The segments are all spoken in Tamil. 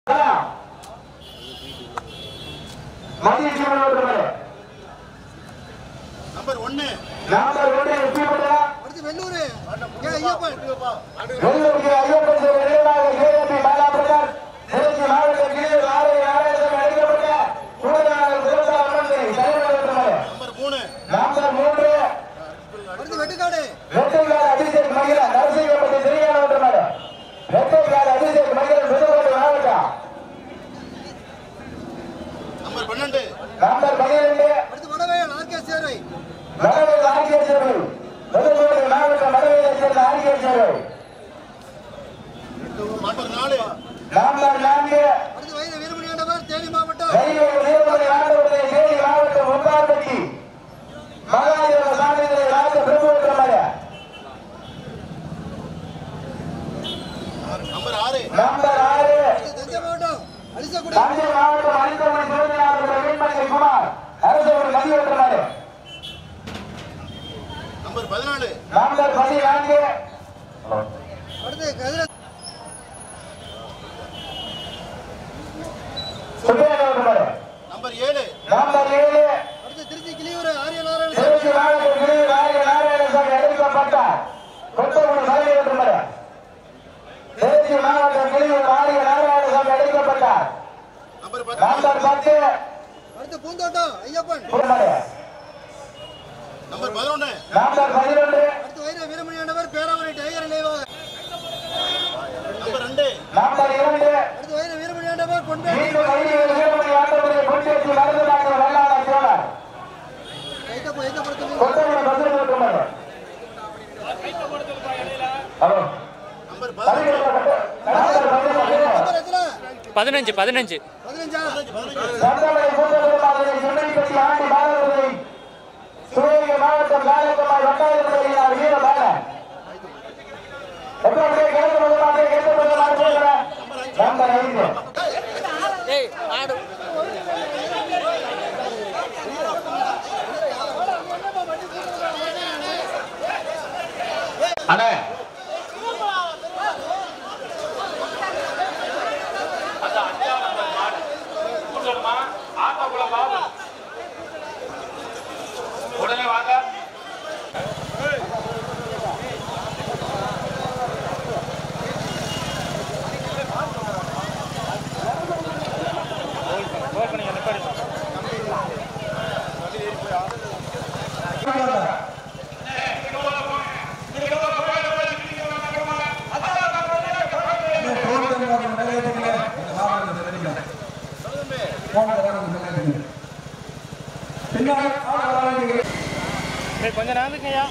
மத்திய சீமன் ஓட்டுறது நம்பர் ஒன்னு நம்பர் ஒன்று எஸ்பிபுடா அடுத்து வெள்ளூர் ஏ ஐயப்பன் வெள்ளூருக்கு ஐயப்பன் சிலை நினைவாக கேஎம்பி பாலாபிரசாத் திருச்சி மாவட்ட கிளியூர் ஆறு நாராயணன் அழைக்கப்பட்ட கூடுதலாளர் சிறந்த அமர்ந்தை தலைவர் ஓட்டுறது நம்பர் மூணு நம்பர் மூன்று அடுத்து வெட்டுக்காடு ரெட்டைக்கார அபிஷேக் மகிழா நரசிங்கப்பட்டி சிறியான ஓட்டுறது ரெட்டைக்கார அபிஷேக் மகிழன் புதுக்கோட்டை மாவட்டம் நம்பர் பன்னெண்டு நம்பர் பன்னிரண்டு அடுத்து வடவேல் ஆர்கே சேர்வை மடவேல் ஆகியச்சேர்வு புதுக்கோட்டை மாவட்டம் மடவேலை சேர்ந்த ஆகியச்சேர்வு நம்பர் நாலு நம்பர் நான்கு அடுத்து வைர வீரமணி ஆண்டவர் தேனி மாவட்டம் கையில் நீர்மலை ஆண்டவருடைய தேனி மாவட்டம் உப்பார்பட்டி மகாதேவ சாமிகளை ராஜ பிரபுத்திரமல நம்பர் ஆறு நம்பர் ஆறு அடுத்து தஞ்சை மாவட்டம் அலிசக்குடி தஞ்சை மாவட்டம் அளித்தமணி சிவஞானபுரம் வீண்மலை குமார் அரசகுடி மதியத்திரமல நம்பர் பதினாலு நம்பர் பதினான்கு அடுத்து கதிர சுப்பையனோட்டுமல நம்பர் ஏழு நம்பர் ஏழு அடுத்து திருச்சி கிளியூர் ஆரிய நாராயண திருச்சி மாவட்டம் கிளியூர் ஆரிய நாராயணசாமி அறிவிக்கப்பட்டார் கொத்தகுடி மதியத்திரமல திருச்சி மாவட்டம் கிளியூர் ஆரிய நாராயணசாமி அறிவிக்கப்பட்டார் நம்பர் பத்து நம்பர் பத்து அடுத்து பூந்தோட்டம் ஐயப்பன் புறமலை நம்பர் பதினொன்னு நம்பர் பதினொன்று அடுத்து வைர வீரமணி ஆண்டவர் பேராவணி டைகர் நினைவாக நம்பர் ரெண்டு நம்பர் இரண்டு அடுத்து வைர வீரமணி ஆண்டவர் பொன்பேட்டை மீண்டும் ஐநூறு வீரமணி ஆட்டமுறை கொண்டேற்றி மருந்து டாக்டர் வல்லாள சோழர் ஐட்டப்ப ஐட்டப்படுத்த கொத்தமணி பத்திரம் புறமலை ஹலோ நம்பர் பதினொன்று நம்பர் பதினொன்று நம்பர் எத்தனை பதினஞ்சு பதினஞ்சு பதினஞ்சா சந்தமலை கூட்டத்திற்காக சென்னைப்பட்டி ஆண்டி பாலவர்களை சிவகங்கை மாவட்டம் நாயக்கம்மாள் வட்டாரத்தில் வீர பாலன் எப்போ அப்படியே கிழக்கு பக்கம் அப்படியே கிழக்கு பக்கம் மாறி போகிறேன் நம்பர் ஐந்து அண்ணே உடனே வாங்க கொஞ்ச நேரத்துக்குங்கய்யா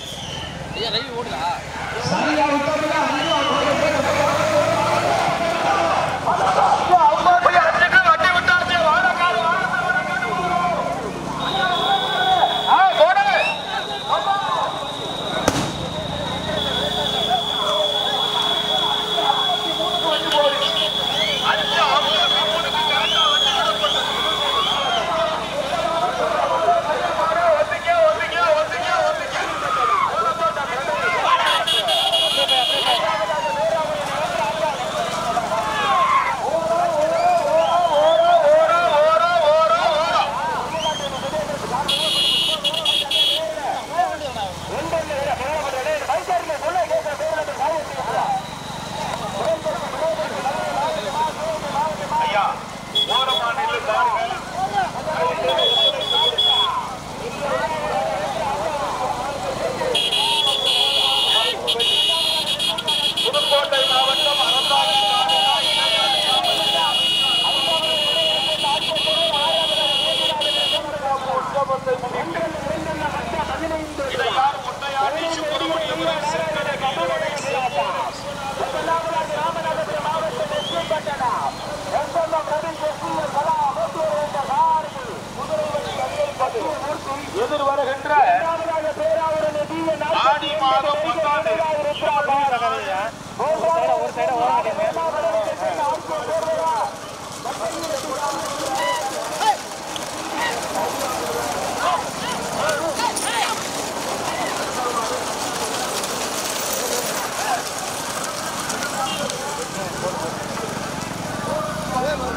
எதிர் வருகின்ற ஆடி மாதம் பத்தாண்டு ஒரு சைடா ஓரம் அதே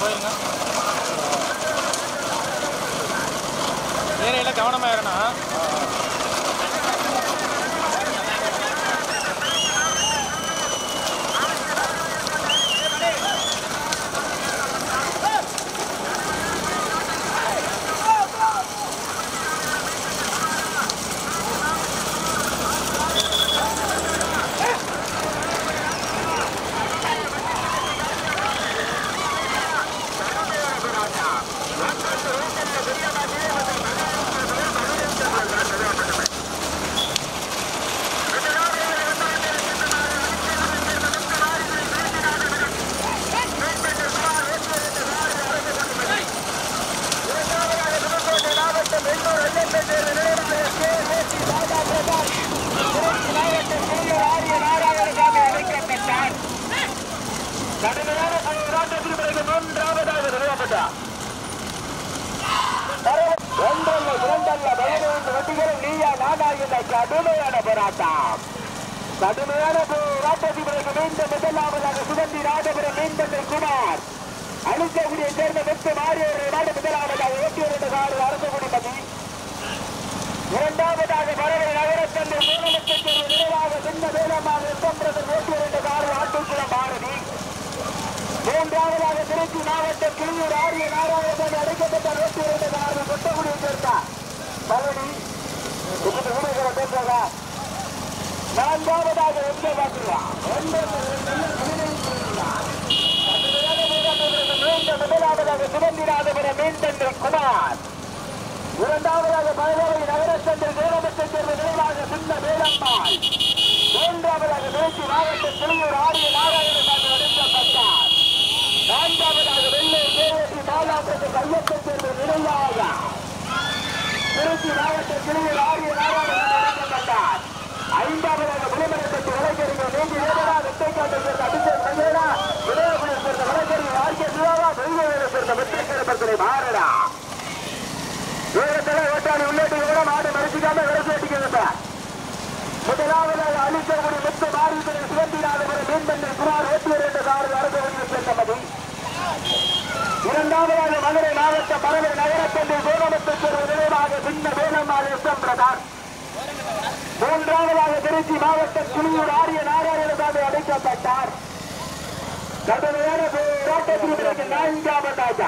போயிருங்க ஏரியாவில் கவனமாக இருக்கணும் கடுமையான போராட்டத்தில் பிறகு மூன்றாவதாக நிறுவப்பட்டார் ஒன்றல்ல இரண்டல்ல பதினைந்து வட்டிகளும் நீயா நானா என்ற கடுமையான போராட்டம் கடுமையான போராட்டத்தில் பிறகு மீண்டும் முதலாவதாக சுகந்தி ராஜபுரம் மீண்டும் குமார் அழுத்தகுடியை சேர்ந்த வெட்டு மாறியவரை நாடு முதலாவதாக ஓட்டியவருடைய காடு அரசகுடி மதி இரண்டாவதாக பறவை நகரத்தந்தை மூலமத்தைச் சேர்ந்த நினைவாக சின்ன வேலமாக எட்டம்பிரதர் ஓட்டியவருடைய காடு ஆட்டுக்குளம் பாரதி மூன்றாவதாக திருச்சி மாவட்டம் கிளியூர் ஆரிய நாராயணன் அழைக்கப்பட்ட நூற்றி இரண்டு நாடு கொட்டகுடியை சேர்ந்தார் பழனி இப்படி ஊழியர்களை பேசுறதா நான்காவதாக எங்கே பார்க்கலாம் மீண்டும் முதலாவதாக சுதந்திராதபுரம் மீன்தந்தை குமார் இரண்டாவதாக பழனி நகரச்சந்தை தேவமத்தைச் சேர்ந்த நினைவாக சின்ன வேலம்மாள் மூன்றாவதாக திருச்சி மாவட்டம் கிளியூர் ஆரிய நாராயணன் அழைக்கப்பட்டார் நான்காவதாக வெள்ளூர் தேவசி மாலாபுரத்து கையத்தைச் சேர்ந்த நினைவாக திருச்சி மாவட்டம் கிளியில் ஆரிய நாராயணன் அழைக்கப்பட்டார் ஐந்தாவதாக விளிமரப்பட்டு வழக்கறிஞர் நீதி வேதனா வெட்டைக்காட்டை சேர்ந்த அபிஷேக் மகேரா விளையாடுகளை சேர்ந்த வழக்கறிஞர் ஆர்கே சிவாவா பெருமையை சேர்ந்த வெற்றிக்கரப்பத்தினை மாறடா வேகத்தில் ஓட்டாளி உள்ளேட்டு விவரம் ஆடு மறைச்சிக்காம விரசி அடிக்கிறது முதலாவதாக அழிக்கக்கூடிய முத்து மாறிவிட்டு சிவந்திராதபுரம் மீன்பண்ணை குமார் ஓட்டியர் என்ற காரில் அரசு சேர்ந்தபடி இரண்டாவதாக மதுரை மாவட்ட பறவை நகரத்தந்தை சோனமத்தைச் சேர்ந்த நினைவாக சின்ன வேலம்மாள் எஸ் எம் பிரதான் மூன்றாவதாக திருச்சி மாவட்டம் கிளியூர் ஆரிய நாராயணசாமி அழைக்கப்பட்டார் கடுமையான போராட்டத்தில் பிறகு நான்காவதாக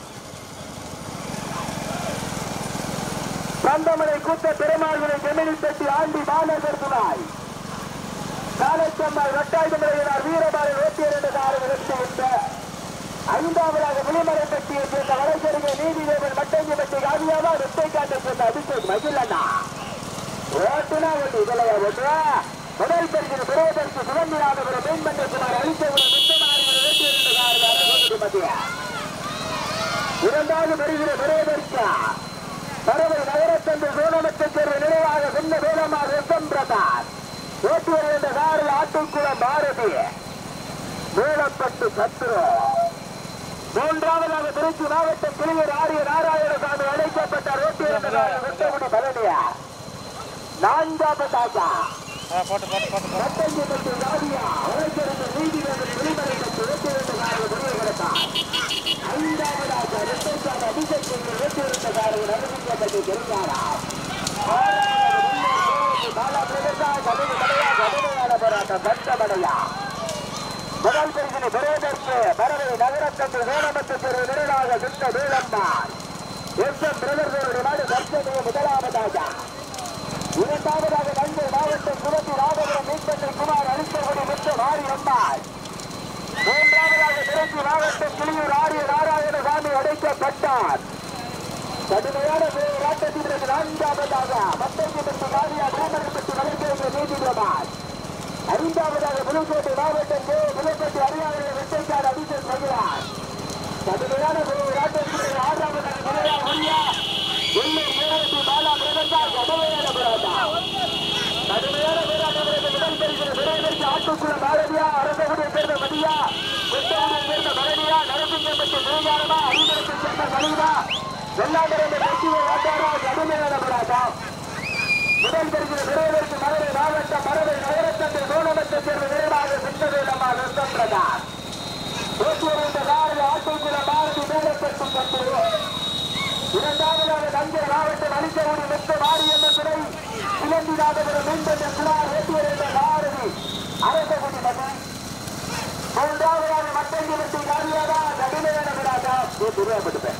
கந்தமலை கூத்த பெருமாள்களை ஜெமினி பெட்டி ஆண்டி மாநகர் துணாய் காலச்சம்மாள் வட்டாயுதமுறையினார் வீரபாலை ஓட்டியர் என்ற காலம் நிறுத்திவிட்ட ஐந்தாவதாக விளிமலை பெட்டியை சேர்ந்த வடசெருகை நீதிதேவன் மட்டஞ்சி பெட்டி காவியாவா வெட்டைக்காட்டை சேர்ந்த அபிஷேக் மகிழண்ணா ஓட்டுனா ஓட்டு இதழையா ஓட்டுவா முதல் பரிசில் பிரேதற்கு சுதந்திராதபுரம் மேம்பட்டகுமார் அழித்தவுடன் முத்தமாரிகள் ஓட்டியர் என்ற காலம் அரசு மத்திய இரண்டாவது பரிசில் பிரேதற்கா பறவை நகரத்தன்று சோனமத்தைச் சேர்ந்த நினைவாக சின்ன வேலமாக எஸ்எம் பிரதாஸ் ஓட்டுவர் என்ற காரில் ஆட்டுக்குளம் பாரதி வேலப்பட்டு சத்ரு மூன்றாவதாக திருச்சி மாவட்டம் கிளியூர் ஆரிய நாராயணசாமி அழைக்கப்பட்ட ஓட்டுவர் என்ற காரில் வெட்டகுடி பழனியா நான்காவதாக போட்டு போட்டு போட்டு போட்டு சட்டஞ்சி பட்டு ராதியா உழைக்கிறது நீதிமன்ற விளிமலை பட்டு ஓட்டுவர் என்ற காரில் முடிவு கிடைத்தார் ஐந்தாவதாக ரெட்டைக்கான அபிஷேக் என்ற ஓட்டுவர் என்ற காரில் அறிவிக்கப்பட்டு தெரிந்தாரா முதல் பிரிவினை பெறுவதற்கு பறவை நகரத்தன்று வேணமத்து பெரு நிரலாக சித்த வேளம்மாள் எஸ் எம் பிரதர்களுடைய நாடு தர்ஷனிய முதலாவதாக இரண்டாவதாக தஞ்சை மாவட்டம் சுரத்தி ராமபுரம் மீன்பண்ணை குமார் அளித்தகுடி முத்த மாரி அம்மாள் மூன்றாவதாக திருச்சி மாவட்டம் கிளியூர் ஆரிய நாராயணசாமி அடைக்கப்பட்டார் கடுமையான போராட்டத்தில் பிறகு நான்காவதாக மத்தங்கி பெற்று காரியா பூமரி பெற்று வழக்கிற்கு நீதிபதிமார் ஐந்தாவதாக புதுக்கோட்டை மாவட்டம் கே புதுக்கோட்டை அரியாவரை வெட்டைக்காடு அபிஷேக் மகிழார் கடுமையான போராட்டத்தில் பிறகு ஆறாவதாக மலையா மொழியா எல்லை நேரத்தி பாலா பிரதத்தார் கடுமையான போராட்டம் கடுமையான போராட்டத்திற்கு முதல் பரிசில் விரைவிற்கு ஆட்டுக்குள்ள பாரதியா அரசகுடியை சேர்ந்த மதியா கொட்டகுடியை சேர்ந்த பரணியா நரசிங்கப்பட்டு சிவகாரமா அரிதரத்தை சேர்ந்த கலிதா வெள்ளாண்டரந்த வெற்றியை வாட்டாரா கடுமையான போராட்டம் முதல் பரிசில் விரைவிற்கு மதுரை மாவட்டம் மதுரை நகரத்தந்தை சோழமத்தைச் சேர்ந்த விரைவாக சித்தவேலம்மா நிறுத்தம் பிரகாஷ் ஓட்டுவர் இந்த காரில் ஆட்டுக்குள்ள பாரதி இரண்டாவதாக தஞ்சை மாவட்டம் அளிக்கவுடி மெத்த மாரியம்மன் துறை சிலந்திநாதபுரம் மீன்பந்த குமார் வேட்டியர் என்ற பாரதி அரசகுடி மகன் மூன்றாவதாக மட்டஞ்சி வெட்டி காரியாதா கடுமையான விடாதா துருவப்பட்டுப்பேன்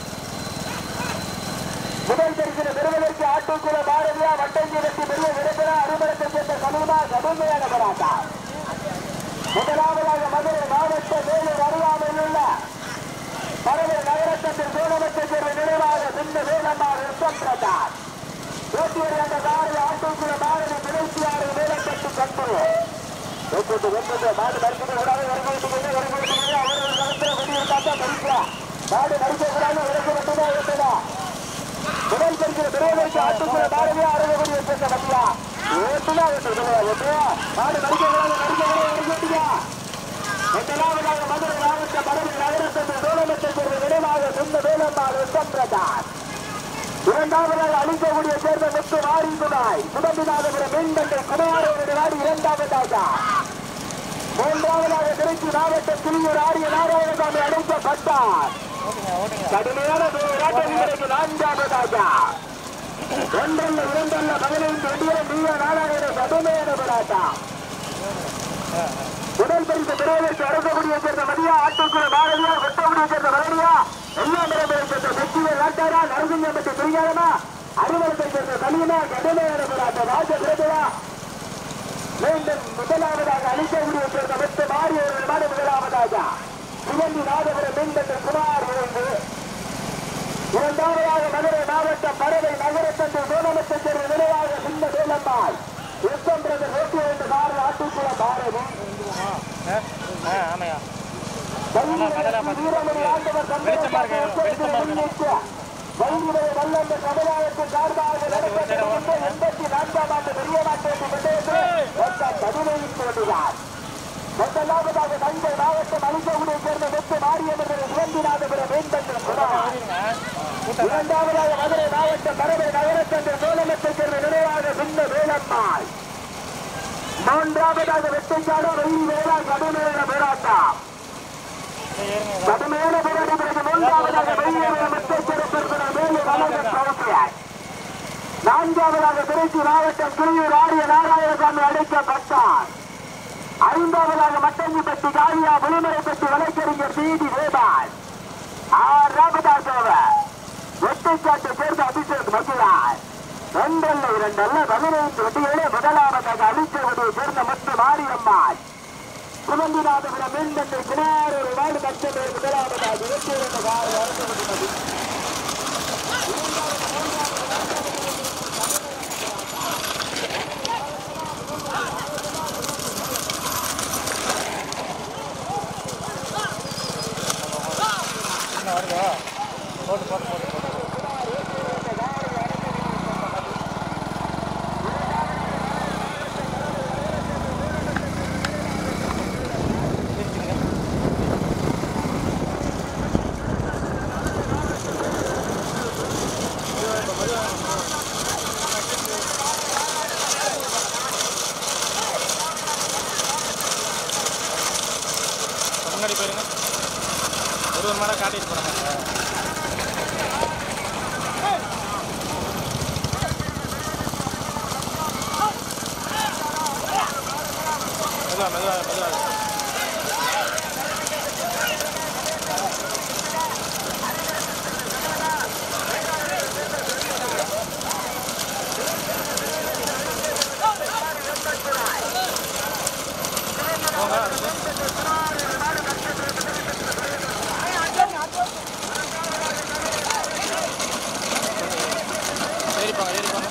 முதல் பரிசில பெறுவதற்கு ஆட்டுக்குள பாரதியா வட்டஞ்சி வெட்டி பெரிய விரும்பினா அறுமலத்தை சேர்ந்த சலூனா கடுமையான போராட்டா முதலாவதாக மதுரை மாவட்ட வேலூர் அருகாமையில் உள்ள பரவல் நகரத்தின் சோழமத்தை சேர்ந்த நினைவாக சின்ன வேலம்மாள் ரிஷம் பிரதாப் ஓட்டியர் என்ற காரில் ஆட்டுக்குள பாரதி பிணைத்தி ஆறு வேலப்பட்டு கண்டுவோம் வெப்பட்டு வெப்பட்டு மாடு மறுக்க கூடாது வருகிறது வருகிறது அவர்கள் களத்தில் வெளியிருக்காதான் மறுக்கலாம் மாடு மறுக்க கூடாது விளக்கு மட்டும்தான் ஓட்டுதா முதல் பரிசு பெறுவதற்கு ஆட்டுக்குள்ள பாரதியா அறுபது சேர்ந்த மத்தியா ஓட்டுதா ஓட்டுதா ஓட்டுதா மாடு மறுக்க கூடாது மறுக்க கூடாது ஓட்டுதா முதலாவதாக மதுரை மாவட்ட பரவல் நகரத்தின் சோழமத்தை சேர்ந்த நினைவாக சொந்த வேலம்மாள் ரிஷம் பிரதாப் இரண்டாவதாக அழிக்கக்கூடிய சேர்ந்த முத்து மாரிக்குமாய் சுடம்பிநாதபுரம் மீன்தண்டை குமாரோடு நாடு இரண்டாவதாக மூன்றாவதாக திருச்சி மாவட்டம் கிளியூர் ஆரிய நாராயணசாமி அழைக்கப்பட்டார் ஓட்டுங்க ஓட்டுங்க கடுமையான போராட்ட வீரருக்கு நான்காவதாக ஒன்றல்ல இரண்டல்ல பதினைந்து வெடியம் நீய நாடாளுமன்ற கடுமையான போராட்டம் முதல் பரிசு பெறுவதற்கு அரசகுடியை சேர்ந்த மதியா ஆட்டுக்குழு பாரதியா வெட்டகுடியை சேர்ந்த மரணியா வெள்ளாமரத்தை சேர்ந்த சக்தியை நாட்டாரா நரசிங்கம்பட்டி துரியாரமா அறுவலத்தை சேர்ந்த சலீனா கடுமையான போராட்டம் ராஜ பிரபுவா மீண்டும் முதலாவதாக அளிக்கக்கூடிய சேர்ந்த மொத்த மாறியவர்கள் மாடு முதலாவதாக சிவந்தி நாதபுரம் மீண்டும் குமார் இருந்து இரண்டாவதாக மதுரை மாவட்டம் பறவை நகரத்தன்று சோழமத்தை சேர்ந்த நிலையாக சின்ன வேலம்மாள் எஸ்எம் பிரதர் ஓட்டி வைத்த காரில் ஆட்டுக்குளம் பாரதி ஆ ஆ ஆமையா வீரமணி ஆண்டவர் வெளிச்சமா இருக்கு, வெளிச்சமா இருக்கு. வல்லுடைய வல்லந்த சமுதாயத்தின் சார்பாக நடத்தப்படுகின்ற எண்பத்தி நான்காம் ஆண்டு பெரிய நாட்டேட்டு பந்தயத்தில் மொத்தம் பதினைந்து கொண்டுள்ளார் முதலாவதாக தஞ்சை மாவட்டம் அலிசகுடியை சேர்ந்த வெட்டு மாரியம்மன் சிவந்திநாதபுரம் வேந்தன் குமார் கூட்டம் இரண்டாவதாக மதுரை மாவட்டம் பறவை நகரத்தன்று சோழமத்தை சேர்ந்த நினைவாக சின்ன வேலம்மாள் மூன்றாவதாக வெட்டைக்காடு வெயில் வேளா கடுமையான போராட்டம் ஏறுங்க கடுமையான போராட்டம் பிறகு மூன்றாவதாக வெயில் மெத்தை சிறப்பிருக்கிற மேலே வளர்ந்த பிரவர்த்தியாய் நான்காவதாக திருச்சி மாவட்டம் கிளியூர் ஆரிய நாராயணசாமி அழைக்கப்பட்டார் ஐந்தாவதாக மட்டஞ்சிப்பட்டி காரியா புலிமலைப்பட்டி வழக்கறிஞர் சிடி வேபால் ஆறாவதாக வெட்டைக்காட்டை சேர்ந்த அபிஷேக் மகிழார் ஒன்றல்ல இரண்டல்ல பதினைந்து வட்டிகளே முதலாவதாக அழிச்சவடியை சேர்ந்த மற்ற மாரியம்மாள் சுமந்திநாதபுரம் மீன்தண்டை குமார் ஒரு நாடு கட்டம் முதலாவதாக இருபத்தி இரண்டு வாரம் அரசு என்ன வருதா போட்டு போட்டு போட்டு போட்டு முன்னாடி போயிருங்க ஒரு ஒரு மணி காட்டிட்டு போகிறாங்க மெதுவா மெதுவா மெதுவா போங்க அடுத்து. ஏறிப்பாங்க ஏறிப்பாங்க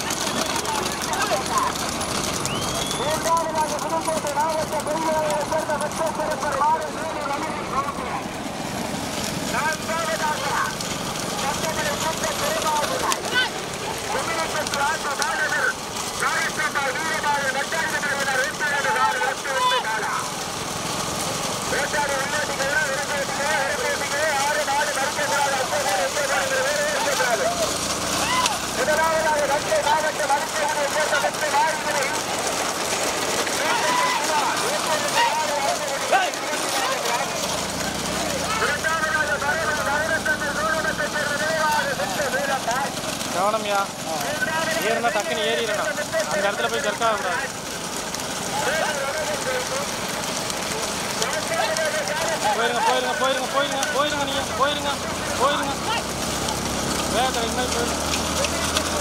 மூன்றாவதாக புதுக்கோட்டை மாவட்ட பெரியவர்களை சேர்ந்த வெற்ற சிறப்பர் மாறு வேலு ரமணன் கவுண்டர். நான்காவதாக சட்டமன்ற கூட்ட பெருமாளுமாய் குமிழிப்பற்று ஆட்டு நாடகர் காரிஸ்தாபால் வீரபாகு நட்டாண்டு பிரிவினர் வேட்டாடு நாடு வெட்டு வெட்டு நாடா வேட்டாடு உள்ளாட்டிகளே விரும்புகிறீங்களே விரும்புகிறீங்களே ஆறு நாடு மறுக்கக்கூடாது அச்சகோடு எச்சகோடு வேறு இருக்கக்கூடாது முதலாவதாக தஞ்சை மாவட்டம் அரிசியை சேர்ந்த வெற்றி மாறுகளை இரண்டாவதாக பரவல் நகரத்தின் சூழலத்தை சேர்ந்த நினைவாக சென்ற கவனம்யா ஏறுனா டக்குன்னு ஏறிடணும் அந்த இடத்துல போய் ஜர்க்காக கூடாது போயிருங்க போயிருங்க போயிருங்க போயிருங்க போயிருங்க நீங்கள் போயிருங்க போயிருங்க வேகத்தில் இனிமேல் போயிருங்க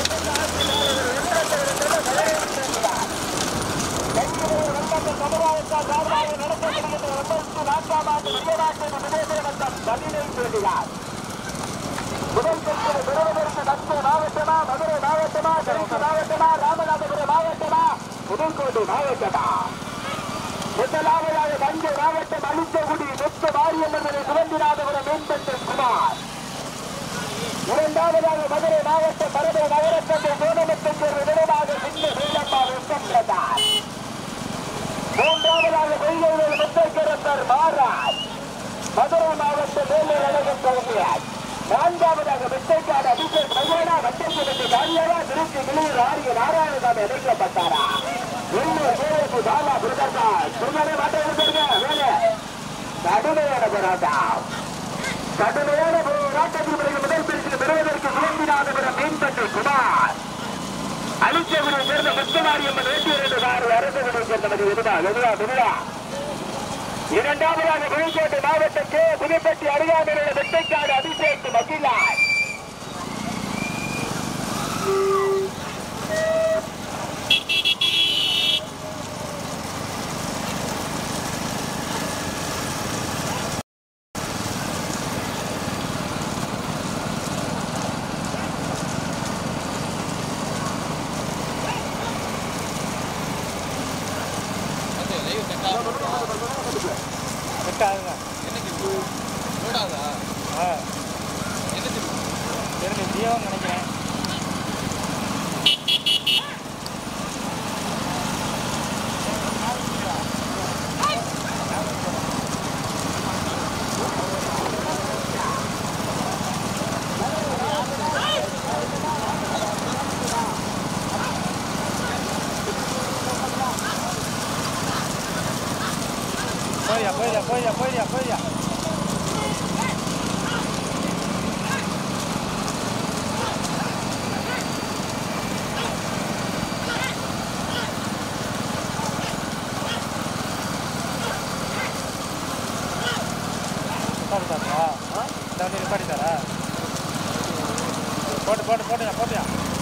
முதல் பெற்றது பெறுவதற்கு தஞ்சை மாவட்டமா மதுரை மாவட்டமா திருச்சி மாவட்டமா ராமநாதபுரம் மாவட்டமா புதுக்கோட்டை மாவட்டமா முதலாவதாக தஞ்சை மாவட்டம் அழித்தகுடி முத்து மாரியம்மன் சுதந்திராதபுரம் மேம்பட்டு குமார் இரண்டாவதாக மதுரை மாவட்டம் மதுரை நகரத்தந்தை சோனமத்தைச் சேர்ந்த நினைவாக சின்ன வீரப்பா வெப்பம் பிரதார் மூன்றாவதாக வெள்ளையில் முத்தைக்கரசர் மாறார் மதுரை மாவட்டம் வேலூர் அழகன் கவுனியார் நான்காவதாக வெட்டைக்காடு அபிஷேக் மையானா வட்டப்பட்டி காரியாரா திருச்சி கிளியூர் ஆரிய நாராயணசாமி அழைக்கப்பட்டாரா வெள்ளூர் வேலைக்கு பாலா பிரகாஷ் சொன்னாலே மாட்டை கொடுத்துருங்க வேலை கடுமையான போராட்டம் கடுமையான போராட்டத்தில் பிறகு முதல் பரிசில் பெறுவதற்கு சுதந்திராதபுரம் மேம்பட்டு குமார் அழிச்சகுடியை சேர்ந்த முத்துமாரியம்மன் வேண்டிய இரண்டு கார் அரசு குடியை சேர்ந்தது எதுவா எதுவா எதுவா இரண்டாவதாக புதுக்கோட்டை மாவட்டம் கே புதுப்பட்டி அருகாமையில் உள்ள வெட்டைக்காடு அபிஷேக் மகிழார் செட் ஆகுங்க ஆ எனக்கு ஜியோன்னு நினைக்கிறேன் போய்யா போய்யா போய்யா போய்யா போய்யா நிப்பாட்டிட்டாரா இந்த வண்டி நிப்பாட்டிட்டாரா போட்டு போட்டு போட்டுயா போட்டுயா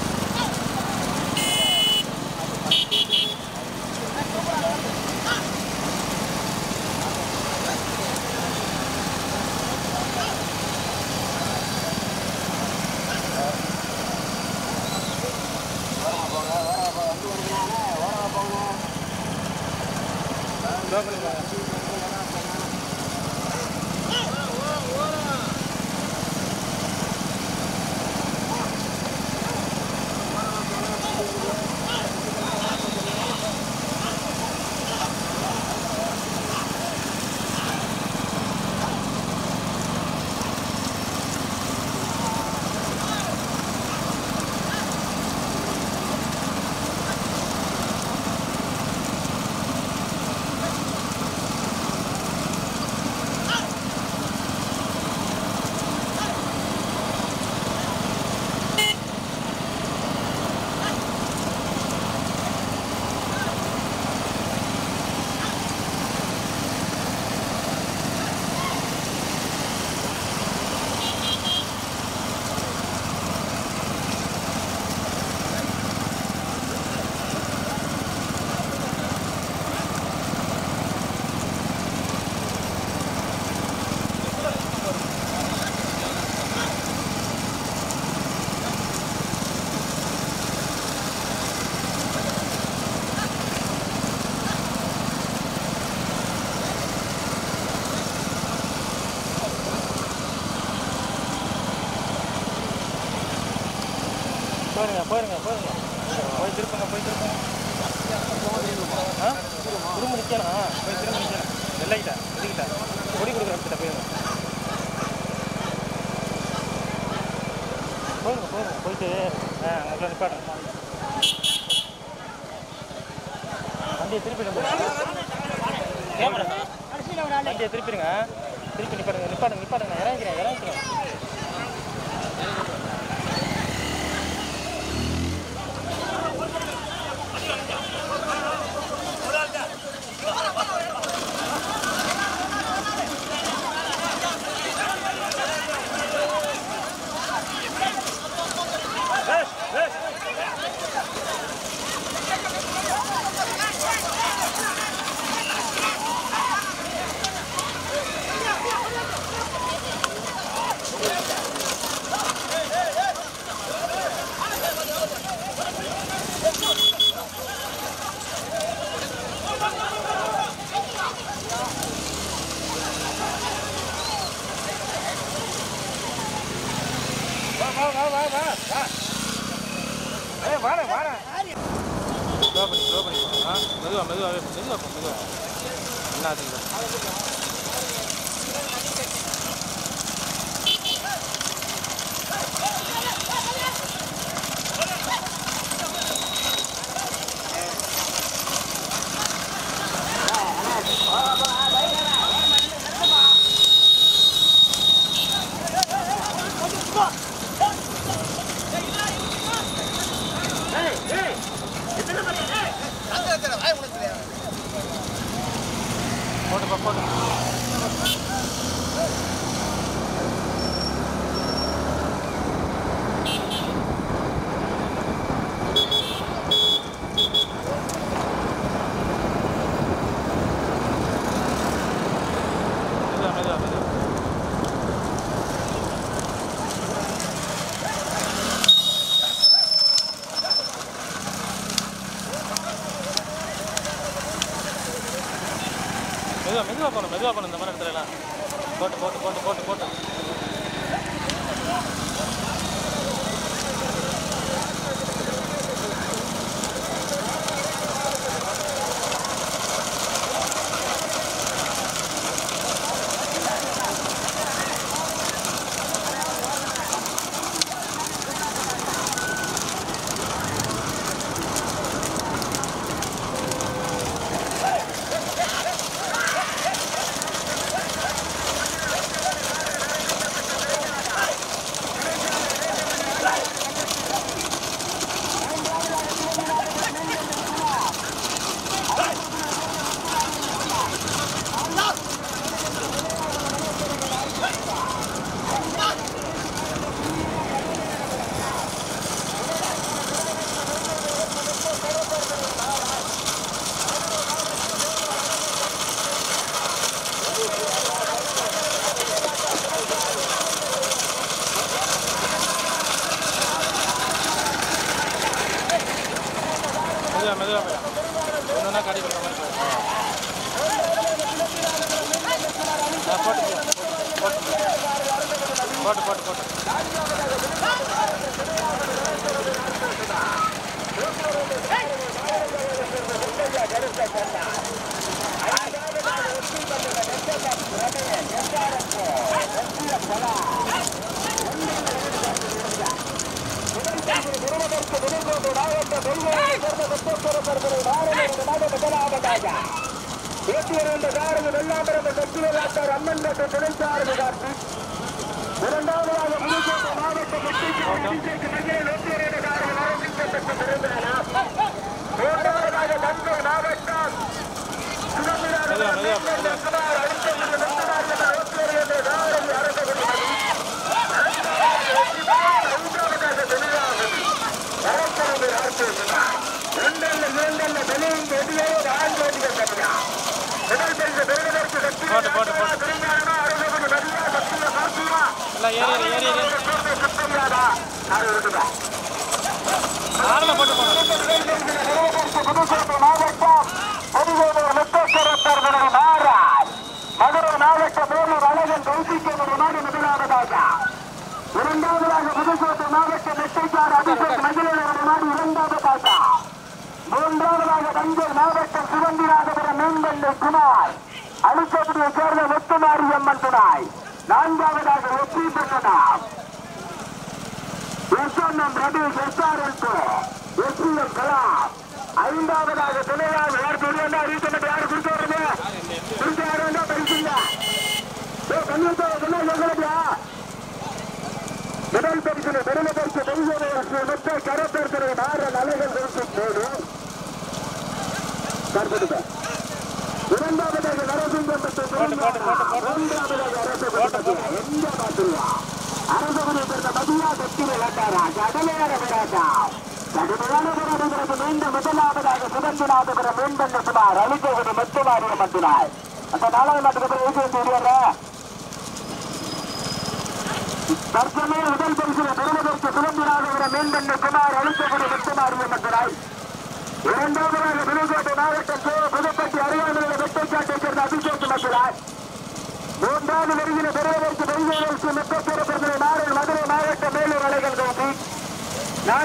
இதோ பண்ணுங்க. போயிருங்க போயிருங்க போயிருங்க போய் திருப்புங்க போய் திருப்புங்க ஆ திரும்ப நிற்கணும் ஆ, போய் திரும்ப நிற்கணும் வெள்ளைக்கிட்ட இதுக்கிட்ட கொடி கொடுக்குற இடத்துல போயிருங்க போயிருங்க போயிருங்க போயிட்டு ஆ அங்கே நிப்பாட்டுங்க வண்டியை திருப்பிடுங்க வண்டியை திருப்பிடுங்க திருப்பி நிப்பாட்டுங்க நிப்பாட்டுங்க நிப்பாட்டுங்க இறங்கிக்கிறேன் இறங்கிக்கிறேன் வா வா வா ஏய் வாடா வாடா ஸ்லோ பண்ணி ஸ்லோ பண்ணி போ. ஆ மெதுவா மெதுவாவே போ. மெதுவா போ மெதுவா என்ன ஆச்சுங்க போட்டு போ போட்டு மெதுவா மெதுவா மெதுவா மெதுவா மெதுவா போகணும் மெதுவா போகணும் இந்த மாதிரி இடத்துல எல்லாம் போட்டு போட்டு போட்டு போட்டு போட்டு மெதுவா மெதுவா போய் ஒன்றுனா காடி கொடுத்த மாதிரி போய் ஆ போட்டு போட்டு போட்டு போட்டு போட்டு போட்டு அம்மன் மற்றும் துணைச்சார்பு காட்டி இரண்டாவதாக புதுக்கோட்டை மாவட்ட மூன்றாவதாக தஞ்சை மாவட்டம் மெதுவா மெதுவா மெதுவா போட்டு போட்டு போட்டு எல்லாம் ஏறி ஏறி ஏறி ஆறில் போட்டு போகணும் மாவட்டம் புதுவேலூர் முத்தேஸ்வரத்தர் நாராய் மதுரை மாவட்டம் வேலூர் அழகன் கௌசிக்கேவர் நாடு முதலாவதாக இரண்டாவதாக புதுக்கோட்டை மாவட்டம் நெட்டைக்காடு அபிஷேக் மகிழர் நாடு இரண்டாவதாக மூன்றாவதாக தஞ்சை மாவட்டம் சுதந்திராகபுரம் மேம்பள்ளி குமார் அழுத்தப்படியை சேர்ந்த முத்துமாரி அம்மன் துணாய் நான்காவதாக வெற்றி பெற்றனாம் S N M Ravi S R L S P M Kalam ஐந்தாவதாக துணையாக யார் துணையா அறிவிக்கப்பட்ட யாரு குறித்து வருது குறித்து யாரு வந்தா பரிசுங்க ஏ கண்ணூர் சொன்னா எங்களுக்கா முதல் பரிசு பெருமை பரிசு பெருமை மொத்த கரப்பேற்பரை மாற நலகள் குறித்து போது தற்போது இரண்டாவதாக நரசிங்கம் மற்றும் போட்டு, போட்டு, போட்டு, போட்டு. மூன்றாவதாக அரசு எந்த பாத்துருவா அரசகுடி பெற்ற மதியா சக்தி விளக்காரா கடலையான விராஜா கடுமையான போராட்டங்களுக்கு மீண்டும் முதலாவதாக சுதந்திராபுரம் மீண்டும் சுமார் அழிக்ககுடி மத்துமாரிய மத்தினாய் அந்த நாலாவது மாட்டுக்கு ஏசி தெரியாத தற்சமய முதல் பரிசில பெருமதற்கு சுதந்திராபுரம் மீண்டும் குமார் அழிக்ககுடி மத்துமாரிய மத்தினாய் இரண்டாவதாக புதுக்கோட்டை மாவட்டம் கே. புதுப்பட்டி அருகாமையில் வெட்டைக்காட்டை சேர்ந்த அபிஷேக் மத்தினாய் மூன்றாவது வருகிற பெரியவருக்கு பெரியவருக்கு மெத்தப்பெருப்பதில் நாடு மதுரை மாவட்ட மேலூர் அலைகள் கவுண்டி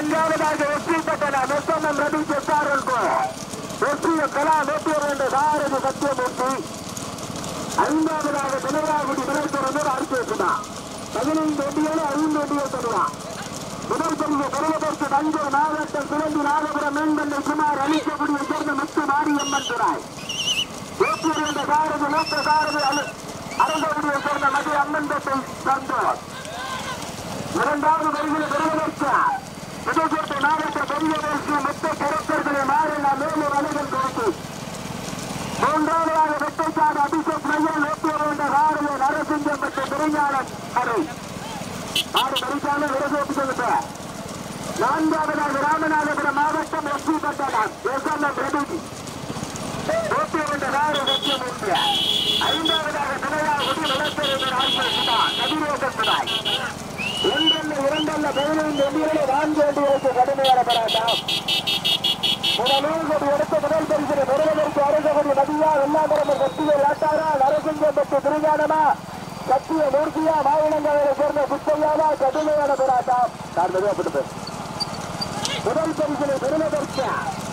நான்காவதாக வெற்றி பட்டன முத்தமம் ரவி சொத்தாரல்கோ வெற்றிய கலா நோட்டியர் என்ற சாரதி சத்தியமூர்த்தி ஐந்தாவதாக தினராகுடி விளைத்துறது ஆர்கேசுதா பதினைந்து ஒட்டியோடு ஐந்து ஒட்டியோ தருவா முதல் பரிசு பெறுவதற்கு தஞ்சை மாவட்டம் சிறந்தி நாகபுரம் மேம்பள்ளி குமார் அளிக்கக்கூடிய சேர்ந்த முத்து மாரியம்மன் துறாய் ஓட்டியர் என்ற சாரதி மூத்த சாரதி அரங்கக்கூடிய சேர்ந்த மதி அம்மன் பெட்டை சந்தோஷ் இரண்டாவது வரிகளை பெறுவதற்கு புதுக்கோட்டை மாவட்ட பெரிய வேட்சி மொத்த கருத்தர்களை மாறின மேலும் அணுகல் கொடுத்து மூன்றாவதாக வெட்டைக்காடு அபிஷேக் மையல் ஓட்டியர் என்ற சாரதி நரசிங்கம் பெற்ற திருஞானம் அறை ஆறு பரிசால விரசோட்டு சொல்லுங்க நான்காவதாக ராமநாதபுரம் மாவட்டம் எஸ்பி பட்டணம் எஸ்எம்எம் பிரதி ஓட்டியர் என்ற சாரதி சத்தியமூர்த்தி ஐந்தாவதாக துணையாகுடி வளர்த்தறிஞர் ஆட்சி கதிரேசன் துணாய் ஒன்றல்ல இரண்டல்ல பதினைந்து எண்ணிகளை நான்கு எண்ணிகளுக்கு கடுமையான போராட்டம் முதலில் ஒரு எடுத்த முதல் பரிசனை பெறுவதற்கு அரசகுடி நதியா வெள்ளாமரம் சக்தியை ஆட்டாரா நரசிங்கம் பெற்று திருஞானமா சத்திய மூர்த்தியா மாவிலங்காவை சேர்ந்த குத்தையாவா கடுமையான போராட்டம் நான் மெதுவாப்பட்டு முதல் பரிசனை பெறுவதற்கு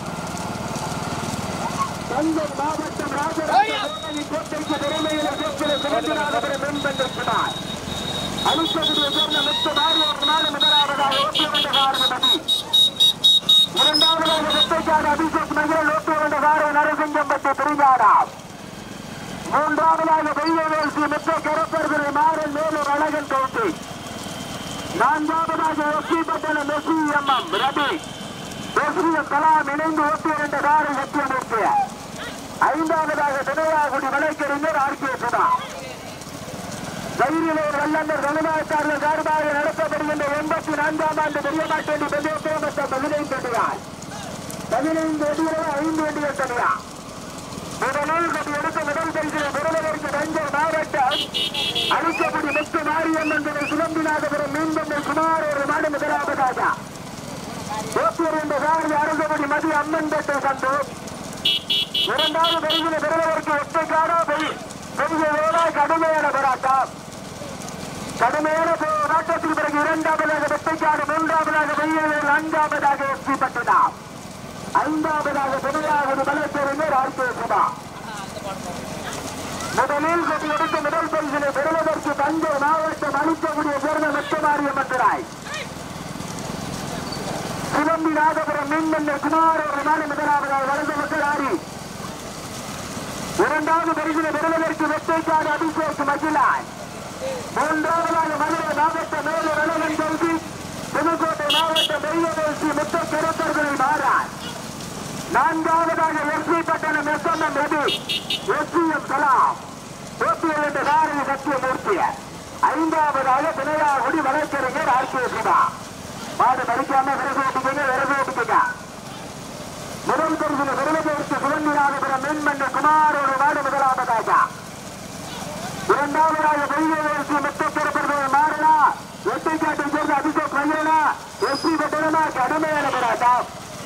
தஞ்சை மாவட்டம் ராஜராஜ கோட்டைக்கு பெருமையில சேர்க்கிற சிவந்திராதபுரம் மென்பெற்றிருக்கிறார் அழுத்தக்கூடிய சேர்ந்த முத்து மாறியோர் நாடு முதலாவதாக ஓட்டிய வந்த காரணமதி இரண்டாவதாக வெட்டைக்காடு அபிஷேக் மகிழ் ஓட்டிய வந்த கார நரசிங்கம் பற்றி பிரிஞ்சாராம் மூன்றாவதாக வெய்யவேசி முத்த கரப்பர்களை மாறன் மேலூர் அழகன் கவுண்டி நான்காவதாக எஸ்பி பட்டணம் S P M M Ravi S P M Kalam இணைந்து ஓட்டிய வந்த கார சத்தியமூர்த்தி ஐந்தாவதாக துணையாகுடி வழக்கறிஞர் ஆர் கே சுதா தைரியலூர் வல்லந்தர் ரகுநாத்தார்கள் சார்பாக நடத்தப்படுகின்ற எண்பத்தி நான்காம் ஆண்டு பெரியமாட்டேண்டி பெரிய மொத்தம் பதினைந்து அடியார் பதினைந்து அடிகளை ஐந்து அடியை தனியா முதலில் கட்டி எடுத்த முதல் பரிசிலை பெறுவதற்கு தஞ்சை மாவட்டம் அழுத்தப்படி முத்து மாரியம்மன் துணை சுலம்பிநாதபுரம் மீன்பந்தல் குமார் ஒரு நாடு முதலாவதாக ஓப்பியர் என்ற சாரதி அரசபடி மதி அம்மன் பெற்ற சந்து இரண்டாவது பரிசிலை பெறுவதற்கு ஒற்றைக்கான பெரிய வேளா கடுமையான போராட்டம் கடுமையான போராட்டத்திற்கு பிறகு இரண்டாவதாக வெட்டைக்காடு மூன்றாவதாக வெய்யவேல் நான்காவதாக எஸ்பி பட்டதாம் ஐந்தாவதாக துணையாவது பலத்தறிஞர் ஆர்கே சுபா முதலில் கொண்டு எடுத்த முதல் பரிசினை பெறுவதற்கு தஞ்சை மாவட்டம் அளிக்கக்கூடிய சேர்ந்த மெத்தமாரிய மந்திராய் சிவம்பி நாதபுரம் மீன்மன்னர் குமார் ஒரு நாள் முதலாவதாக வலது மக்களாரி இரண்டாவது பரிசினை பெறுவதற்கு வெட்டைக்காடு அபிஷேக் மகிழாய் மூன்றாவதாக மதுரை மாவட்ட மேலூர் அழகன் கல்வி புதுக்கோட்டை மாவட்டம் வெய்யவேசி முத்த கருத்தர்களை மாறார் நான்காவதாக எஸ்பி பட்டணம் S M M Ravi S P M Kalam O P L என்ற சாரதி சத்தியமூர்த்தி ஐந்தாவதாக பிணையாகுடி வழக்கறிஞர் ஆர் கே சிவா மாடு மறிக்காம விரசு ஓட்டுக்கீங்க விரசு ஓட்டுக்கீங்க முதல் பரிசில் விருதுக்கு சுதந்திராதபுரம் மென்மன்ற குமாரோடு நாடு முதலாவதாக இரண்டாவதாக வெள்ளியரசு முத்தப்பிறப்பர்கள் மாறனா வெட்டிக்காட்டை சேர்ந்த அபிஷேக் மையனா எஸ்பி பட்டணமா கடுமையான போராட்டம்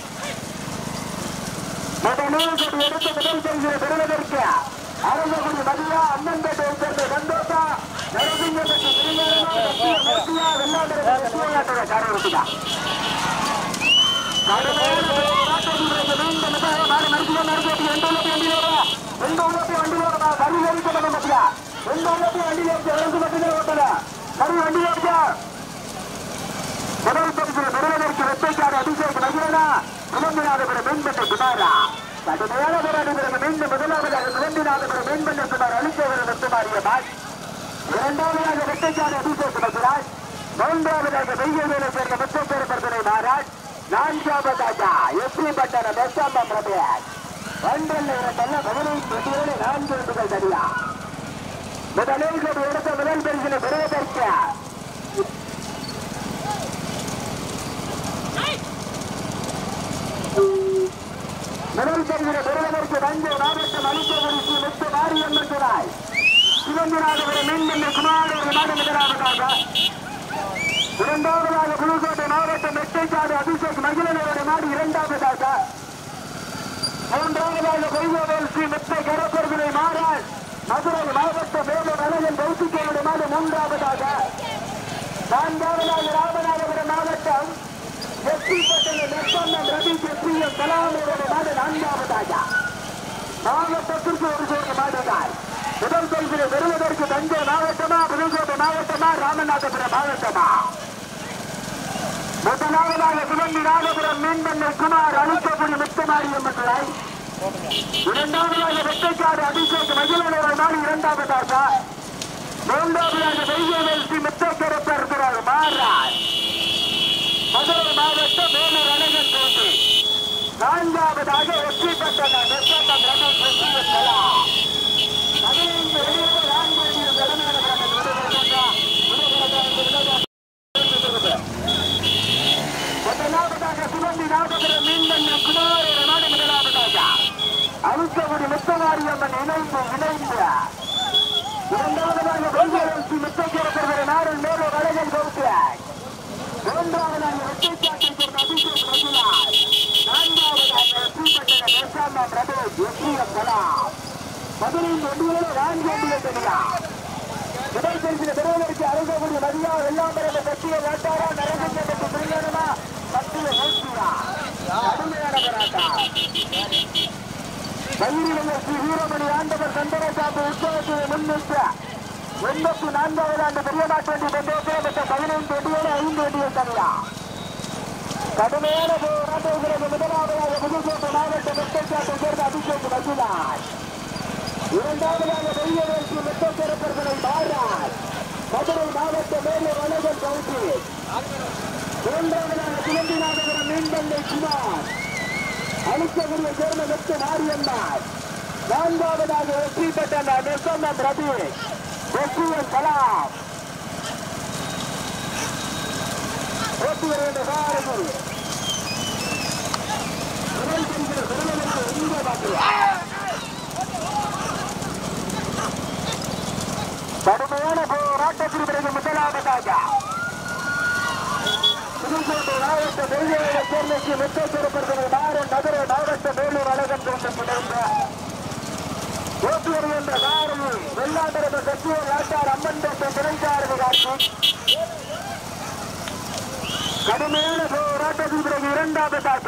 முதலில் கொண்டு எடுத்த முதல் பரிசிலை பெறுவதற்கு அரசகுடி மதியா அண்ணன்பேட்டையை சேர்ந்த சந்தோஷா நரசிங்கப்பட்டி திருஞானமா சத்திய மூர்த்தியா வெள்ளாண்டரை வெற்றியாட்டோட காரணத்துதான் முதல் பரிசில் பெறுவதற்கு வெட்டைக்கார அபிஷேக் நகிரனா சுதந்திராதபுரம் மேம்பட்ட குமாரா கடுமையான போராடி பிறகு மீண்டும் முதலாவதாக சுதந்திராதபுரம் மேம்பட்ட குமார் அளித்தவர் வெட்டுமாறிய பாய் இரண்டாவதாக வெட்டைக்கார அபிஷேக் நகிராஜ் மூன்றாவதாக வெய்யவேலை சேர்ந்த முத்தப்பேர் பர்தனை மகாராஜ் நான்காவதாக எஸ்பி பட்டணம் எஸ்எம்எம் ரபியாஜ் ஒன்றல்ல இரண்டல்ல பதினைந்து வெற்றிகளை நான்கு வெற்றிகள் தனியா முதலில் கொண்டு எடுத்த முதல் பரிசிலை பெறுவதற்கு முதல் பரிசிலை பெறுவதற்கு தஞ்சை மாவட்டம் அளிக்கபடி ஸ்ரீ முத்து மாரியம்மன் துணாய் சிவந்திராதபுரம் மீன்மண்ண குமார் ஒரு நாடு முதலாவதாக இரண்டாவதாக புதுக்கோட்டை மாவட்டம் மெட்டைக்காடு அபிஷேக் மகிழனுடைய நாடு இரண்டாவதாக மூன்றாவதாக கொய்யோவேல் ஸ்ரீ மெத்தை கரப்பர்களை மாறாள் மதுரை மாவட்ட வேலூர் அழகன் கௌசிக்கையுடைய நாடு மூன்றாவதாக நான்காவதாக ராமநாதபுரம் மாவட்டம் வெற்றி பெற்ற நெப்பண்ணன் ரவி எஸ்பிஎம் கலாமுடைய நாடு நான்காவதாக மாவட்டத்திற்கு ஒரு சோறு மாடுகிறார் முதல் பரிசிலை பெறுவதற்கு தஞ்சை மாவட்டமா புதுக்கோட்டை மாவட்டமா ராமநாதபுரம் மாவட்டமா முதலாவதாக சிவந்தி ராகபுரம் மீன்பண்ணை குமார் அழுத்தபுரி முத்தமாரியம் மக்களை இரண்டாவதாக வெட்டைக்காடு அபிஷேக் மகிழனர் நாடு இரண்டாவதாக மூன்றாவதாக வெய்யவேல் ஸ்ரீ முத்தக்கரப்பர் திரு மாறார் மதுரை மாவட்டம் மேலூர் அழகன் கோட்டை நான்காவதாக வெற்றி பெற்ற நெசந்தம் ரமேஷ் வெற்றி கலா பதினைந்து வெளியே நான்கு தலைமையான முதலாவதாக சிவந்தி நாகபுரம் மீன்மண்ணன் குமார் என நாடு முதலாவதாக அழுத்தகுடி முத்தமாரியம்மன் இணைந்து இணைந்து இரண்டாவதாக வெங்கடேசி முத்தக்கரப்பர் நாடு மேலூர் அழகன் கோட்டை மூன்றாவதாக வெற்றிக்காட்டில் சேர்ந்த அபிஷேக் மகிழார் நான்காவதாக வெற்றிப்பட்டன நேசாந்தம் ரமேஷ் எஸ்ரீஎம் கலா பதினைந்து ஒன்றிலே நான்கு ஒன்றில் தெரியா முதல் பரிசில் பெறுவதற்கு அருகக்கூடிய மதியா வெள்ளாம்பரம் கட்சிய வேட்டாரா நரசிங்கத்துக்கு பிரியாணமா கட்சிய நோக்கியா கடுமையான போராட்டா மயிரிழந்த ஸ்ரீ வீரமணி ஆண்டவர் சந்தனசாமி உற்சவத்தை முன்னிட்டு எண்பத்தி நான்காவது ஆண்டு பெரியமாட்டு பந்தயத்தில் மற்ற பதினைந்து ஒடியோடு ஐந்து ஒடியும் தனியா கடுமையான போராட்டங்களுக்கு முதலாவதாக புதுக்கோட்டை மாவட்ட மெட்டைக்காட்டை சேர்ந்த அபிஷேக் மகிழார் இரண்டாவதாக வெள்ளியரசு மெட்டக்கரப்பர்களை மாறார் மதுரை மாவட்ட மேலூர் அழகன் கவுசி மூன்றாவதாக சிவந்திநாதபுரம் மீன்பந்தை குமார் அழுத்தகுடியை சேர்ந்த மெத்த மாரியம்மாள் நான்காவதாக வெற்றி பெற்ற நிசந்தம் ரவி வெற்றியன் கலாம் ஓட்டி வருகின்ற காரர்கள் முதல் பிரிவில் பெறுவதற்கு எங்கே பார்க்கிறோம் கடுமையான போராட்டத்தில் பிறகு முதலாவதாக புதுக்கோட்டை மாவட்ட பெருமையை சேர்ந்த ஸ்ரீ முத்தேஸ்வரப்பர்கள் மாறன் மதுரை மாவட்ட வேலூர் அழகன் தோட்டம் தொடர்ந்த ஓட்டு வருகின்ற காரில் வெள்ளாண்டரம சத்திய நாட்டார் அம்மன் தோட்டம் திரைக்காரர்கள் காட்சி கடுமையான போராட்டத்தில் பிறகு இரண்டாவதாக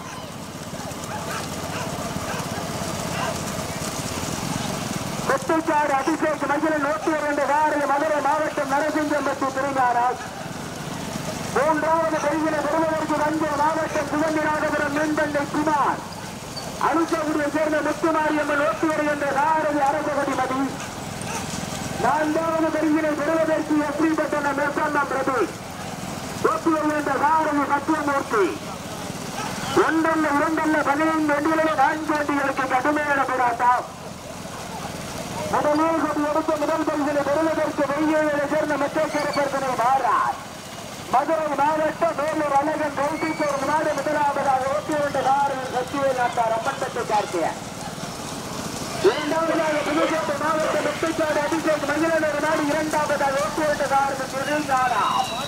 கொட்டைக்காடு அபிஷேக் மகிழன் ஓட்டுவர் என்ற காரில் மதுரை மாவட்டம் நரசிங்கம்பட்டி திருஞானால் மூன்றாவது பெருகிற பெறுவதற்கு வந்த மாவட்டம் சுதந்திராதபுரம் மீன்பண்டை குமார் அனுசகுடியை சேர்ந்த முத்துமாரியம்மன் ஓட்டுவர் என்ற காரதி அரசகதி மதி நான்காவது பெருகினை பெறுவதற்கு எப்படிப்பட்ட மெசன்னம் பிரபு ஓட்டுவர் என்ற காரதி சத்தியமூர்த்தி ஒன்றல்ல இரண்டல்ல பதினைந்து வண்டிகளில் நான்கு வண்டிகளுக்கு கடுமையான போராட்டம் முதலில் கொண்டு எடுத்த முதல் பரிசிலை பெறுவதற்கு வெய்யோரை சேர்ந்த மெத்தேஸ்வரப்பர்தனை மாறார் மதுரை மாவட்டம் வேலூர் அழகன் கவுண்டிப்போர் நாடு முதலாவதாக ஓட்டி வந்த காரில் சக்தியை நாட்டார் அம்மன்பட்டு பார்த்திய இரண்டாவதாக புதுக்கோட்டை மாவட்டம் முத்துக்காடு அபிஷேக் மகிழனர் நாடு இரண்டாவதாக ஓட்டி வந்த காரில் திருநாடா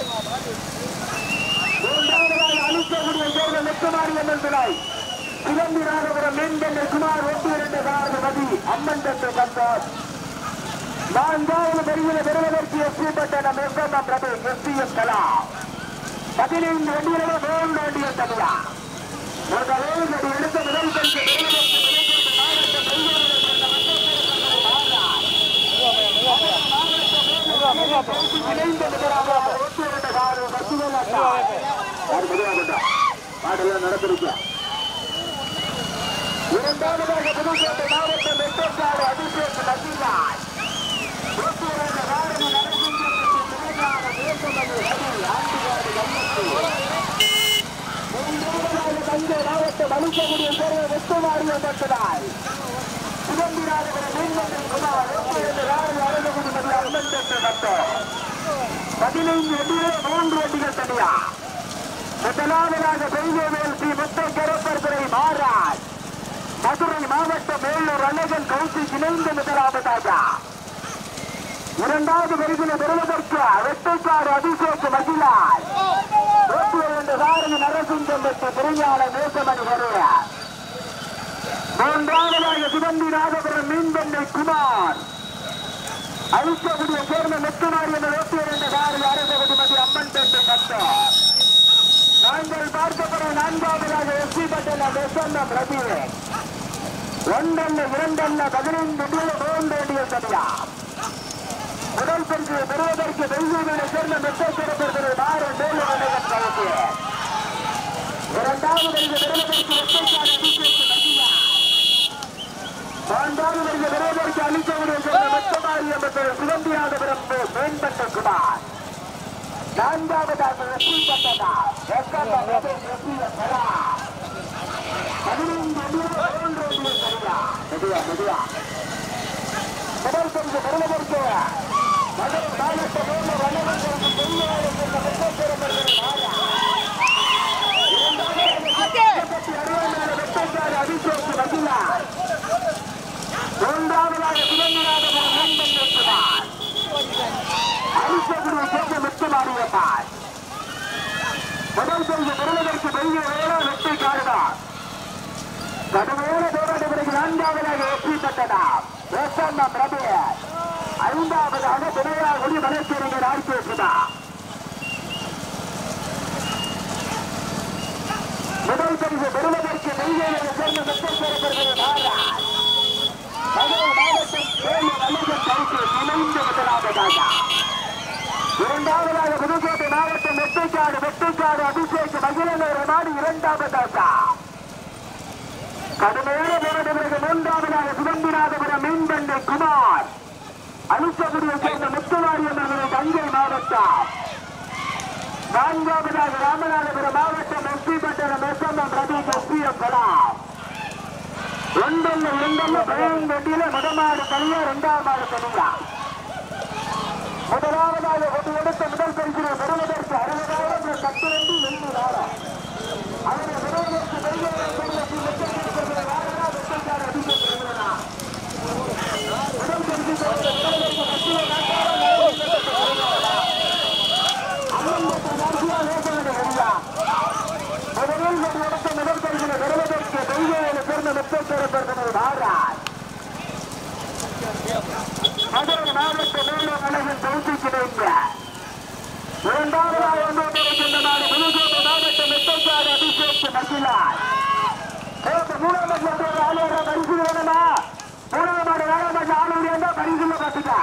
மூன்றாவதாக அழுத்தக்கூடிய சேர்ந்த முத்துமாரியம்மன் துணை சிவந்திராகபுரம் மீன்கண்ணை குமார் ஒட்டி இரண்டு காரண மதி அம்மன் தட்டு கண்டார் நான்காவது பெருகில பெறுவதற்கு எஸ்பி பட்டணம் எஸ்எம் பிரபு எஸ்பிஎம் கலா பதினைந்து வண்டிகளில் மூன்று வண்டிகள் தனியா முதலில் நடி எடுத்த முதல் பரிசு பெறுவதற்கு புதுக்கோட்டை மாவட்ட பெரியவர்கள் சேர்ந்த மத்திய இணைந்த முதலாக ஒட்டி இரண்டு காரணம் பசுகள் யார் மெதுவாக பாடெல்லாம் நடந்திருக்கா இரண்டாவதாக புதுக்கோட்டை மாவட்டம் மெட்டக்காடு அபிஷேக் நசீராஜ் போக்குவரத்து காரணி நரசிங்கத்துக்கு துணைக்கான தேசமணி ஹரி ஆண்டுகாடு கம்மிக்கு மூன்றாவதாக தஞ்சை மாவட்டம் அழுத்தக்கூடிய சேர்ந்த வெட்டுமாறிய பட்டதாய் சுதந்திராதபுரம் மீன்வந்தன் குமார் போக்குவரத்து காரணி அரசகுடி மதி அம்மன் தட்டு நட்டம் பதினைந்து வண்டிகளே மூன்று வண்டிகள் தனியா முதலாவதாக பெய்தவேல் ஸ்ரீ முத்தை கரப்பர்துறை மாறார் மதுரை மாவட்டம் வேலூர் அழகன் கவுசி இணைந்த முதலாவதாக இரண்டாவது பரிசில பெறுவதற்கு வெட்டைக்காடு அபிஷேக் மகிழார் ஓட்டுவர் என்ற சாரதி நரசிங்கம் பெற்ற பெரியாள நேசமணி வருவார் மூன்றாவதாக சிவந்தி நாகபுரம் மீன்பண்ணை குமார் அழுத்தகுடியை சேர்ந்த மெத்துமாரி என்ற ஓட்டுவர் என்ற சாரதி அரசகுடி மதி அம்மன் பெற்ற மத்தம் நாங்கள் எஸ்என்எம் ரவி ஒன்றல்ல இரண்டல்ல பதினைந்து மூன்று சதியா முதல் பரிசு பெறுவதற்கு பெங்களூரில் சேர்ந்த மெத்தை சிறப்பிற்கு மாறும் மேலும் வணக்கம் கலக்கு இரண்டாவது பரிசு பெறுவதற்கு மெத்தைக்கான டீச்சர்ஸ் மத்தியா மூன்றாவது பரிசு பெறுவதற்கு அளித்தவரை சேர்ந்த மெத்தமாரிய மற்றும் சிவந்தியாதபுரம் மேம்பட்ட குமார் நான்காவதாக வெற்றி பட்டதா எஸ்எம் வெற்றி பெறா பதினைந்து மூன்று சரியா மெதுவா மெதுவா முதல் பரிசு பெறுவதற்கு மதுரை மாவட்ட மேல வல்லவர்களுக்கு பெண்களுக்கு இந்த வெற்றி வெற்றிக்கான அபிஷேக் வகிலா மூன்றாவதாக சிவந்திராதபுரம் மேம்பன் வெற்றினார் அரிசகுரு சேர்ந்த முத்துமாரியப்பார் முதல் பரிசு பெறுவதற்கு பெரிய வேளா வெற்றி காடுதான் கடுமையான போராட்ட பிறகு நான்காவதாக வெற்றி பெற்றதா வேசாந்தா பிரபு ஐந்தாவதாக துணையா ஒளி மலைச்சேரிகள் ஆர்கேசுதா முதல் பரிசு பெறுவதற்கு நெய்வேலியை சேர்ந்த முத்தேஸ்வரர்கள் மாறார் மதுரை மாவட்டம் சேலம் வணிக கைக்கு இணைந்து முதலாவதாக இரண்டாவதாக புதுக்கோட்டை மாவட்டம் வெட்டைக்காடு வெட்டைக்காடு அபிஷேக் மகிழநகர் நாடு இரண்டாவதாக கடுமையான போராட்ட பிறகு மூன்றாவதாக சுதந்திராதபுரம் மீன்பண்டை குமார் அனுசபுரியை சேர்ந்த முத்துவாரியம் அவர்கள் தஞ்சை மாவட்டம் நான்காவதாக ராமநாதபுரம் மாவட்டம் எஸ்பி பட்டணம் எஸ்எம்எம் ரவி எஸ்பிஎம் கலாம் ஒன்றல்ல இரண்டல்ல பயங்கட்டியில முதமாடு தனியா இரண்டாம் ஆடு தனியா முதலாவதாக கொண்டு எடுத்த முதல் பரிசினை பெறுவதற்கு அறுபதாயிரம் கட்டிரண்டு வெள்ளி நாளம் அவரை பெறுவதற்கு பெருமையை பெறுவதற்கு வெற்றிருக்கிறது யாரா வெற்றிக்கார அதிகம் பெறுகிறதா முதல் பரிசு பெறுவதற்கு கட்டில முதலில் கொண்டு எடுத்த முதல் பரிசினை பெறுவதற்கு பெருமையை சேர்ந்த வெற்றிருக்கிறது மாறார் மதுரை மாவட்ட மேலும் அழகின் தொகுதி கிடைக்க இரண்டாவதாக வந்து இருக்கின்ற நாடு புதுக்கோட்டை மாவட்டம் மெத்தைக்காடு அபிஷேக் மகிழார் மூணாம் மாடு ஆளுநர் பரிசு வேணுமா மூணாம் மாடு வேணாம் மாடு ஆளுநர் இருந்தா பரிசுல பாத்துக்கா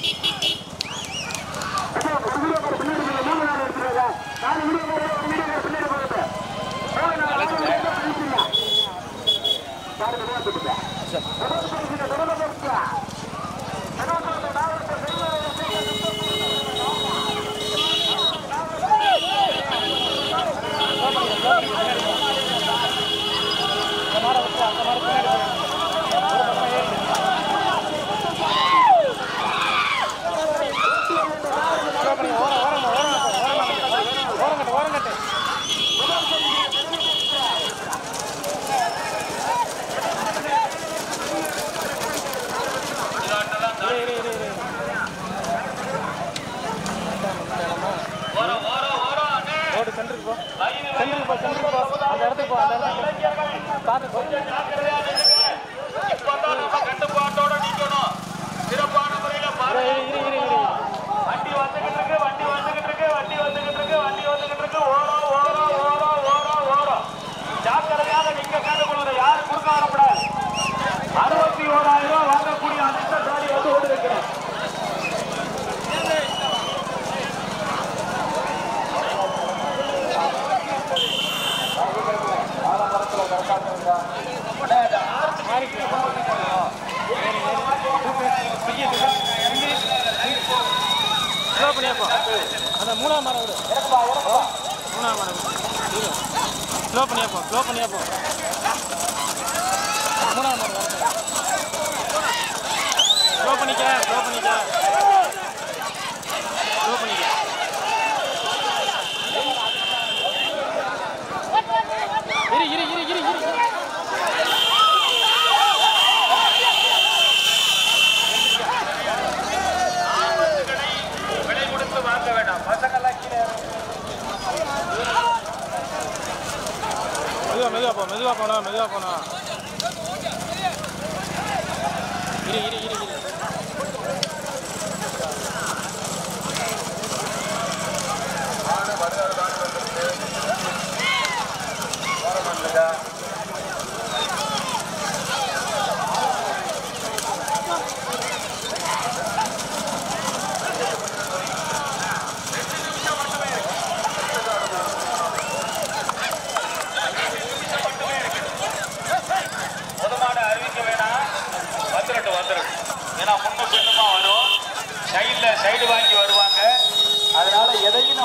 ஒரு வீடியோ கார் பின்னாடி போங்க, மூணு நாள் எடுத்துருங்க நாலு வீடியோ கார் ஒரு வீடியோ கார் பின்னாடி போகுது மூணு நாள் ஆளுநர் இருந்தா பரிசு இல்ல பாருங்க பார்த்துட்டு முதல் பரிசுல பெறுவதற்கு புதுக்கோட்டை மாவட்ட ஓரங்கட்டு ஓரங்கட்டு இரு, இரு, இரு, இரு. ஓடு சென்டருக்கு போ சென்டருக்கு போ சென்டருக்கு போ அந்த இடத்துக்கு போ அந்த இடத்துக்கு போ. பார்த்து போ கட்டுப்பாட்டோட நிக்கணும் சிறப்பான முறையில இரு, இரு, இரு, இரு, இரு. வண்டி வந்துகிட்டு இருக்கு வண்டி வந்துகிட்டு இருக்கு வண்டி வந்துகிட்டு இருக்கு வண்டி வந்துகிட்டு இருக்கு ஓரம் ஓரம் ஓரம் ஓரம் ஓரம் ஜாக்கிரதையாக நீங்க கேட்டுக்கொள்வது யாரும் குறுக்க வரக்கூடாது அறுபத்தி ஓராயிரம் ரூபாய் வாங்கக்கூடிய அந்த சாரி வந்து கொண்டிருக்கிறேன் ஸ்லோ பண்ணியாப்போ அந்த மூணாம் மரம் விடு மூணாம் மரம் விடு ஸ்லோ பண்ணியாப்போ ஸ்லோ பண்ணியாப்போ மூணாம் மரம் ஸ்லோ பண்ணிக்க ஸ்லோ பண்ணிக்க ஸ்லோ பண்ணிக்க இரு இரு இரு இரு இரு விலை கொடுத்து வாங்க வேண்டாம் பசங்கள்லாம் கீழே மெதுவா மெதுவா போ மெதுவா போனா மெதுவா போனா இரு இரு இரு இரு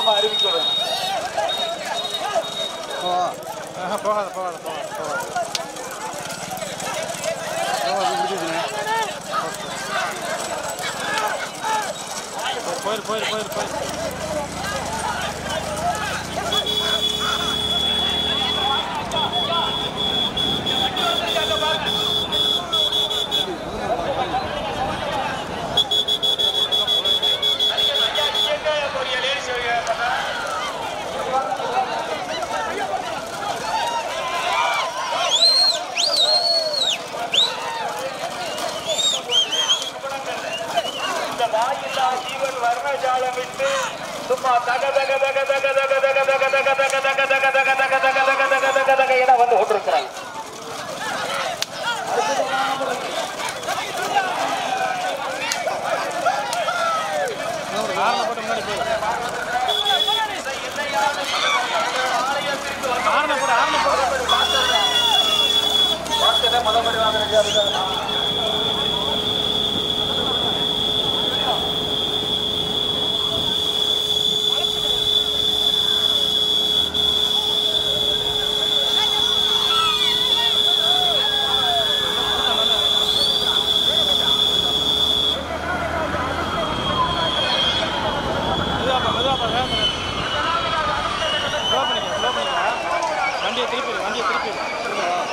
நாம அறிவிக்க வேண்டும் ஆஹா, போகாத போகாத போகாத போகாத போயிரு போயிரு போயிரு போயிரு இந்த வாயில்லா ஜீவன் வர்ணஜாலம் விட்டு சும்மா தக தக தக தக தக தக தக தக தக தக தக தக தக தக தக தக தக தக என வந்து கொண்டிருக்கிறாய் ஆரணை போட்டு முன்னாடி போயிரு ஆரணை போடு ஆரணை போடு மெதுவாப்பா மெதுவாப்பா வேகத்தில் ஸ்லோ பண்ணிக்க ஸ்லோ பண்ணிக்க வண்டியை திருப்பி வண்டியை திருப்பி